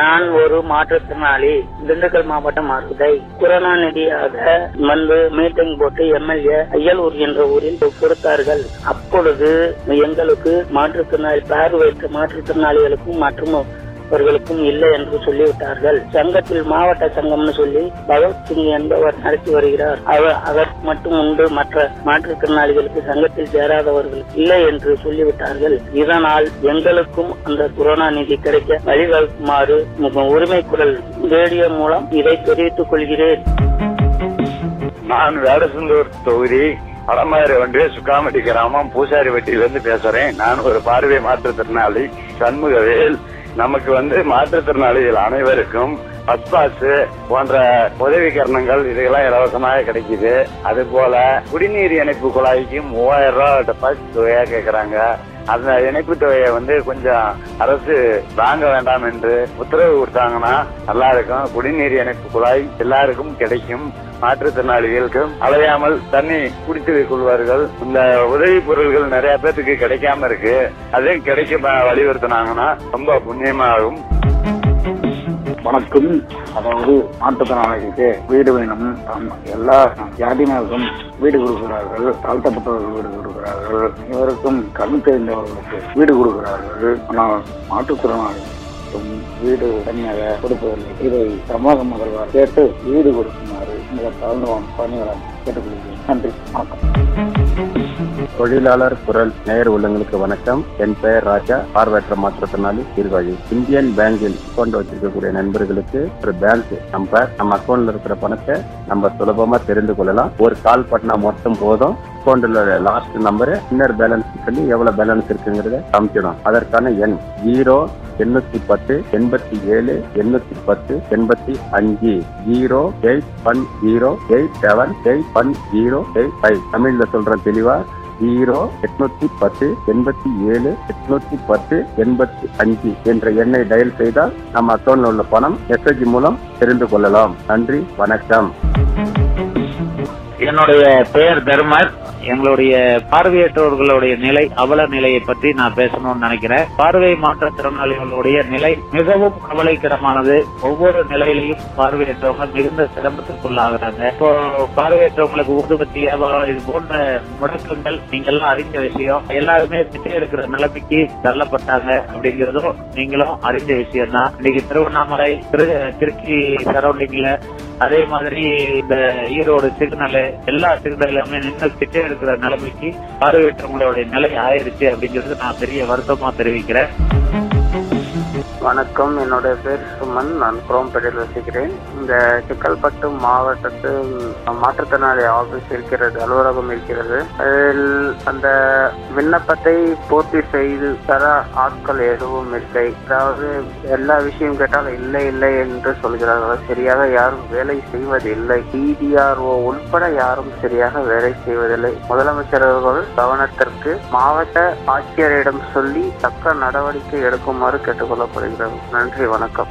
நான் ஒரு மாற்றுத்திறனாளி திண்டுக்கல் மாவட்டம் அறுதை கொரோனா நிதியாக வந்து மீட்டிங் போட்டு எம்எல்ஏ அய்யலூர் என்ற ஊரில் கொடுத்தார்கள் அப்பொழுது எங்களுக்கு மாற்றுத்திறனாளி பார்வையற்ற மாற்றுத்திறனாளிகளுக்கும் மற்றும் அவர்களுக்கும் இல்லை என்று சொல்லிவிட்டார்கள் சங்கத்தில் மாவட்ட சங்கம்னு சொல்லி பகத்சிங் என்பவர் நடத்தி வருகிறார் அவர் அவர் மட்டும் உண்டு மற்ற மாற்றுத்திறனாளிகளுக்கு சங்கத்தில் சேராதவர்களுக்கு இல்லை என்று சொல்லிவிட்டார்கள் இதனால் எங்களுக்கும் அந்த கொரோனா நிதி கிடைக்க வழிவகுக்குமாறு உரிமை குரல் ரேடியோ மூலம் இதை தெரிவித்துக் கொள்கிறேன் நான் வேடசந்தூர் தொகுதி வடமதுரை ஒன்றிய சுக்காமட்டி கிராமம் பூசாரிவட்டியிலிருந்து பேசுறேன் நான் ஒரு பார்வை மாற்றுத்திறனாளி சண்முகவேல் நமக்கு வந்து மாற்றுத்திறனாளிகள் அனைவருக்கும் பஸ் பாஸ் போன்ற உதவிகரணங்கள் இதெல்லாம் இலவசமாக கிடைக்குது அது போல குடிநீர் இணைப்பு குழாய்க்கு மூவாயிரம் ரூபாய் டெபாசிட் தொகையா கேக்குறாங்க அந்த இணைப்பு தொகையை வந்து கொஞ்சம் அரசு வாங்க வேண்டாம் என்று உத்தரவு கொடுத்தாங்கன்னா நல்லா இருக்கும் குடிநீர் இணைப்பு குழாய் எல்லாருக்கும் கிடைக்கும் மாற்றுத்திறனாளிகளுக்கும் அலையாமல் தண்ணி குடித்து கொள்வார்கள் இந்த உதவி பொருள்கள் நிறைய பேத்துக்கு கிடைக்காம இருக்கு அதையும் கிடைக்க வ- வலியுறுத்தினாங்கன்னா ரொம்ப புண்ணியமாகும் வணக்கம் அதாவது மாற்றுத்திறனாளிகளுக்கு வீடு வேணும் ஆமா, எல்லா ஜாதியினருக்கும் வீடு கொடுக்கிறார்கள் தாழ்த்தப்பட்டவர்கள் வீடு கொடுக்கிறார்கள் இவருக்கும் கண் தெரிந்தவர்களுக்கு வீடு கொடுக்கிறார்கள் ஆனால் மாற்றுத்திறனாளிகளுக்கும் வீடு தனியாக கொடுப்பதில்லை இதை தமிழக முதல்வர் கேட்டு வீடு கொடுக்குமாறு மிக தாழ்ந்து பணியாளர் கேட்டுக்கொள்கிறேன் நன்றி வணக்கம் தொழிலாளர் குரல் நேயர் உள்ளங்களுக்கு வணக்கம் என் பெயர் ராஜா பார்வையற்ற மாற்றுத்திறனாளி சீர்காழி இந்தியன் பேங்கில் அக்கௌண்ட் வச்சிருக்கக்கூடிய நண்பர்களுக்கு ஒரு பேங்க் நம்பர் நம்ம அக்கௌண்ட்ல இருக்கிற பணத்தை நம்ம சுலபமா தெரிந்து கொள்ளலாம் ஒரு கால் பண்ணா மட்டும் போதும் அக்கௌண்ட்ல லாஸ்ட் நம்பர் இன்னர் பேலன்ஸ் சொல்லி எவ்வளவு பேலன்ஸ் இருக்குங்கிறத காமிக்கணும் அதற்கான எண் ஜீரோ எண்ணூத்தி பத்து எண்பத்தி ஏழு எண்ணூத்தி பத்து எண்பத்தி அஞ்சு zero eight one zero eight seven eight one zero eight five தமிழ்ல சொல்றேன் தெளிவா ஜீரோ எட்நூத்தி பத்து எண்பத்தி ஏழு எட்நூத்தி பத்து எண்பத்தி அஞ்சு என்ற எண்ணை டயல் செய்தால் நம்ம அக்கௌண்ட்ல உள்ள பணம் மெசேஜ் மூலம் தெரிந்து கொள்ளலாம் நன்றி வணக்கம் என்னுடைய பெயர் தர்மர் எங்களுடைய பார்வையற்றவர்களுடைய நிலை அவல நிலையை பற்றி நான் பேசணும்னு நினைக்கிறேன் பார்வை மாற்றுத்திறனாளிகளுடைய நிலை மிகவும் கவலைக்கிடமானது ஒவ்வொரு நிலையிலையும் பார்வையற்றவங்க மிகுந்த சிரமத்துக்குள்ளாகிறாங்க இப்போ பார்வையற்றவங்களுக்கு ஊதுபத்தி வியாபாரம் இது போன்ற முடக்கங்கள் நீங்கெல்லாம் அறிஞ்ச விஷயம் எல்லாருமே திட்டே இருக்கிற நிலைமைக்கு தள்ளப்பட்டாங்க அப்படிங்கறதும் நீங்களும் அறிஞ்ச விஷயம் தான் இன்னைக்கு திருவண்ணாமலை திரு- திருச்சி சரௌண்டிங்ல அதே மாதிரி இந்த ஈரோடு சிக்னல் எல்லா சிக்னலுமே நின்று திட்டே இருக்கிற நிலைமைக்கு பார்வையற்றவங்களுடைய நிலை ஆயிருச்சு அப்படிங்கிறது நான் பெரிய வருத்தமா தெரிவிக்கிறேன் வணக்கம் என்னுடைய பேர் சுமன் நான் குரோம்பேட்டையில் வசிக்கிறேன் இந்த செக்கல்பட்டு மாவட்டத்தில் மாற்றுத்திறனாளி ஆபீஸ் இருக்கிறது அலுவலகம் இருக்கிறது அதில் அந்த விண்ணப்பத்தை பூர்த்தி செய்து தர ஆட்கள் எதுவும் இல்லை அதாவது எல்லா விஷயம் கேட்டால் இல்லை இல்லை என்று சொல்கிறார்கள் சரியாக யாரும் வேலை செய்வதில்லை டிடிஆர்ஓ உட்பட யாரும் சரியாக வேலை செய்வதில்லை முதலமைச்சர் அவர்கள் கவனத்திற்கு மாவட்ட ஆட்சியரிடம் சொல்லி தக்க நடவடிக்கை எடுக்குமாறு கேட்டுக்கொள்ளப்படுகிறது நன்றி வணக்கம்